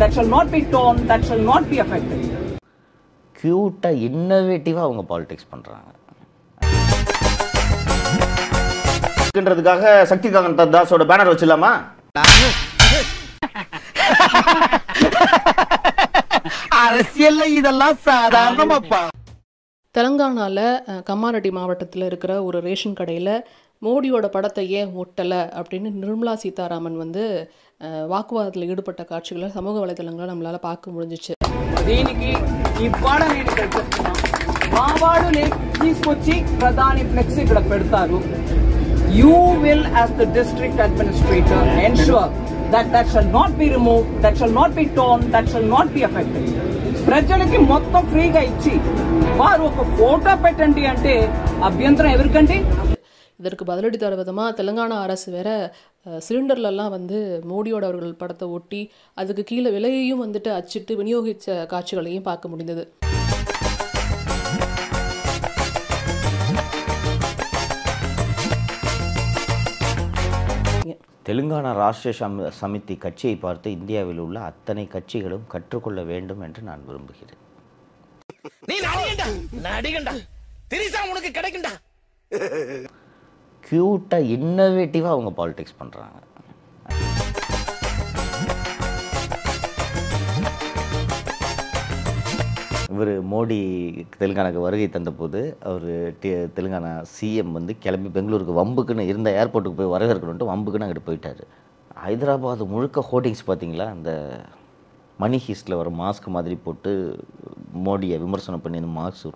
that shall not be torn, that shall not be affected. க்யூட்டாக இன்னோவேட்டிவாக அவங்க politics பண்ணுறாங்க இருக்குன்றதுக்காக Shaktikant தாஸோட banner வச்சிடலாமா அரசியல்ல இதெல்லாம் சாதாரணமாப்பா தெலங்கானால அஹ், கம்மாரெட்டி மாவட்டத்தில் இருக்கிற ஒரு ரேஷன் கடையில் மோடியோட படத்தை ஏன் ஒட்டலை அப்படின்னு நிர்மலா சீதாராமன் வந்து அஹ், வாக்குவாதத்தில் ஈடுபட்ட காட்சிகளை சமூக வலைதளங்களில் நம்மளால் பார்க்க முடிஞ்சிச்சு దీనికి ఇవాళ నేను ఇక్కడ చెప్తున్నా మా వాళ్ళు తీసుకొచ్చి ప్రధాని ఫ్లెక్స్ ఇక్కడ పెడతారు you will as the district administrator ensure that that shall not be remove that shall not be torn that shall not be affected ప్రజలకి మొత్తం ఫ్రీగా ఇచ్చి వారు ఒక ఫోటో పెట్టండి అంటే అభ్యంతరం ఎవరికండి இதற்கு பதிலடி தர விதமாக தெலுங்கானா அரசு வேற அஹ், சிலிண்டர்லலாம் வந்து மோடியோட அவர்கள் படத்தை ஒட்டி அதுக்கு கீழே விலையையும் வந்துட்டு அச்சிட்டு விநியோகித்த காட்சிகளையும் பார்க்க முடிந்தது தெலுங்கானா ராஷ்டிரிய சம சமிதி கட்சியை பார்த்து இந்தியாவில் உள்ள அத்தனை கட்சிகளும் கற்றுக்கொள்ள வேண்டும் என்று நான் விரும்புகிறேன் நீ நடிகண்டா நடிகண்டா திரிசா உனக்கு கிடைக்கும்டா க்யூட்டாக இன்னோவேட்டிவாக அவங்க பாலிடிக்ஸ் பண்ணுறாங்க இவர் மோடி தெலுங்கானாக்கு வருகை தந்தபோது அவர் தெலுங்கானா சிஎம் வந்து கிளம்பி பெங்களூருக்கு வம்புக்குன்னு இருந்த ஏர்போர்ட்டுக்கு போய் வரவேற்கணுன்ட்டு வம்புக்குன்னு அங்கிட்டு போயிட்டார் ஹைதராபாத் முழுக்க ஹோர்டிங்ஸ் பார்த்தீங்களா அந்த மணி ஹீஸ்டில் வர மாஸ்க் மாதிரி போட்டு மோடியை விமர்சனம் பண்ணி அந்த மாஸ்க்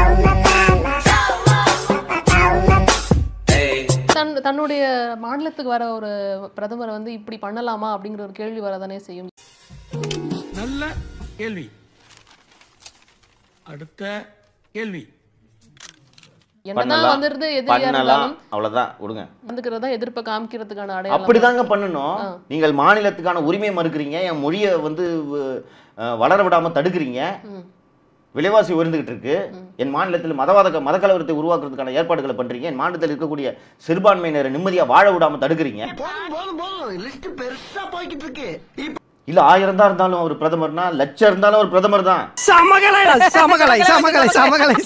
தன் தன்னுடைய மாநிலத்துக்கு வர ஒரு பிரதமரை வந்து இப்படி பண்ணலாமா அப்படிங்கிற ஒரு கேள்வி வரதானே செய்யும் நல்ல கேள்வி அடுத்த கேள்வி என்னதான் வந்துருந்து எதிரியா பண்ணலாம் இருந்தாலும் அவ்வளோதான் விடுங்க வந்துக்கிறதா எதிர்ப்பை காமிக்கிறதுக்கான அடையாளம் அப்படிதாங்க பண்ணணும் நீங்கள் மாநிலத்துக்கான உரிமை மறுக்கிறீங்க என் மொழியை வந்து அஹ், வளர விடாம தடுக்கிறீங்க விலைவாசி உயர்ந்துகிட்டு இருக்கு என் மாநிலத்தில் மதவாத க- மதக்கலவரத்தை உருவாக்குறதுக்கான ஏற்பாடுகளை பண்றீங்க என் மாநிலத்தில் இருக்கக்கூடிய சிறுபான்மையினரை நிம்மதியா வாழ விடாம தடுக்கிறீங்க போதும் போதும் போதும் லிஸ்ட் பெருசா போய்கிட்டு இருக்கு இல்ல ஆயிரம் தான் இருந்தாலும் அவர் பிரதமர்னா லட்சம் இருந்தாலும் அவர் பிரதமர் தான் சமகலை சமகலை சமகலை சமகலை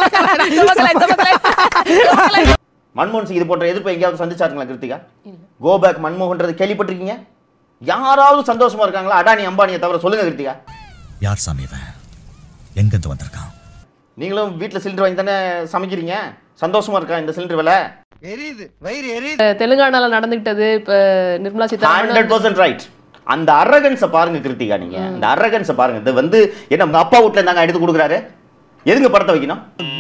மன்மோகன் சிங் இது போன்ற எதிர்ப்பை எங்கேயாவது சந்திச்சாருங்களா கிருத்திகா கோ பேக் மன்மோகன்றது கேள்விப்பட்டிருக்கீங்க யாராவது சந்தோஷமா இருக்காங்களா அடானி அம்பானியை தவிர சொல்லுங்க கிருத்திகா யார் சாமி இவன் எங்கிருந்து வந்திருக்கான் நீங்களும் வீட்டில் சிலிண்டர் வாங்கி தானே சமைக்கிறீங்க சந்தோஷமா இருக்கா இந்த சிலிண்டர் விலை எரியுது வயிறு எரியுது அஹ் தெலுங்கானால நடந்துகிட்டது இப்ப Nirmala Sitharaman hundred percent right அந்த அரகன்ஸை பாருங்க கிருத்திகா நீங்க இந்த அரகன்ஸை பாருங்க இது வந்து என்ன உங்க அப்பா வீட்ல இருந்தாங்க எடுத்து கொடுக்குறாரு எதுங்க படத்தை வைக்கணும்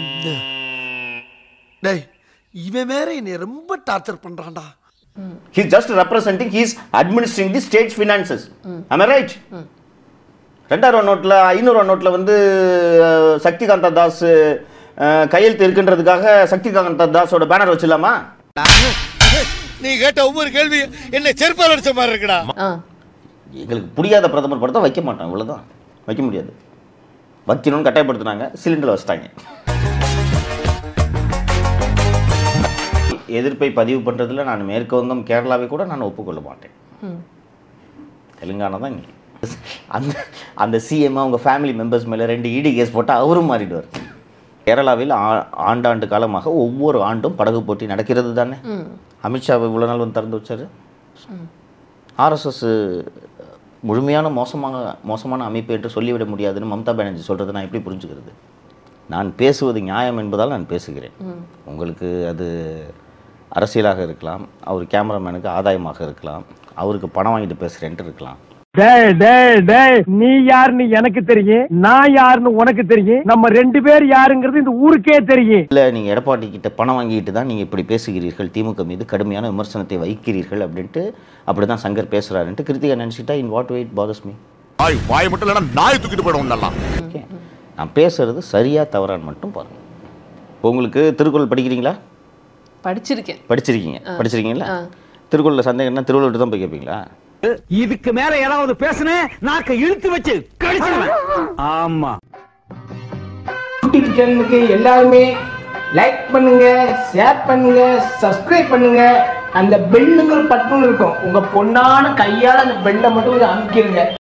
டேய் இவன் வேற என்னை ரொம்ப டார்ச்சர் பண்றான்டா he just representing he's administering the state finances am I right ரெண்டாயிரம் ரூபா நோட்டில் ஐநூறுவா நோட்டில் வந்து அஹ், சக்திகாந்த தாஸ் அஹ், கையெழுத்து இருக்குன்றதுக்காக சக்திகாந்த தாஸோட பேனர் வச்சிடலாமா நீ கேட்ட ஒவ்வொரு கேள்வி என்ன செருப்பால் அடிச்ச மாதிரி இருக்குடா ஆ எங்களுக்கு புரியாத பிரதமர் படத்தை வைக்க மாட்டோம் இவ்வளவுதான் வைக்க முடியாது வைக்கணும்னு கட்டாயப்படுத்தினாங்க சிலிண்டர் வச்சிட்டாங்க எதிர்ப்பை பதிவு பண்றதுல நான் மேற்கு வங்கம் கேரளாவை கூட நான் ஒப்புக்கொள்ள மாட்டேன் தெலுங்கானா தான் இங்கே அந்த அந்த சிஎம் அவங்க ஃபேமிலி மெம்பர்ஸ் மேலே ரெண்டு இடி கேஸ் போட்டால் அவரும் மாறிடுவார் கேரளாவில் ஆ- ஆண்டாண்டு காலமாக ஒவ்வொரு ஆண்டும் படகு போட்டி நடக்கிறது தானே அமித்ஷா இவ்வளோ நாள் வந்து திறந்து வச்சாரு ஆர்எஸ்எஸ் முழுமையான மோசமாக மோசமான அமைப்பு என்று சொல்லிவிட முடியாதுன்னு மம்தா பானர்ஜி சொல்கிறத நான் எப்படி புரிஞ்சுக்கிறது நான் பேசுவது நியாயம் என்பதால் நான் பேசுகிறேன் உங்களுக்கு அது அரசியலாக இருக்கலாம் அவர் கேமராமேனுக்கு ஆதாயமாக இருக்கலாம் அவருக்கு பணம் வாங்கிட்டு பேசுகிறேன்ட்டு இருக்கலாம் டேய் டேய் டேய் நீ யாருன்னு எனக்கு தெரியும் நான் யாருன்னு உனக்கு தெரியும் நம்ம ரெண்டு பேர் யாருங்கிறது இந்த ஊருக்கே தெரியும் இல்லை நீங்கள் எடப்பாடி கிட்ட பணம் வாங்கிட்டு தான் நீங்கள் இப்படி பேசுகிறீர்கள் திமுக மீது கடுமையான விமர்சனத்தை வைக்கிறீர்கள் அப்படின்ட்டு அப்படி தான் சங்கர் பேசுகிறாருன்ட்டு கிருத்திகா நினச்சிட்டா in what wait bothers me வாய் வாய் மட்டும் இல்லைன்னா நாய் தூக்கிட்டு போயிடும் நல்லா ஓகே நான் பேசுறது சரியா தவறான்னு மட்டும் பாருங்க இப்போ உங்களுக்கு திருக்குறள் படிக்கிறீங்களா படிச்சிருக்கேன் படிச்சிருக்கீங்க படிச்சிருக்கீங்களா திருக்குறளில் சந்தேகம்னா திருவள்ளுவர் தான் போய் கேட்பீங்களா இதுக்கு மேல ஏதாவது பேசுனேன் நாக்க இழுத்து வச்சு கடிச்சிருவேன் ஆமா யூடியூப் சேனலுக்கு எல்லாருமே லைக் பண்ணுங்க ஷேர் பண்ணுங்க சப்ஸ்கிரைப் பண்ணுங்க அந்த பெல்லுங்கிற பட்டன் இருக்கும் உங்க பொண்ணான கையால அந்த பெல்லை மட்டும் கொஞ்சம் அமுக்கிடுங்க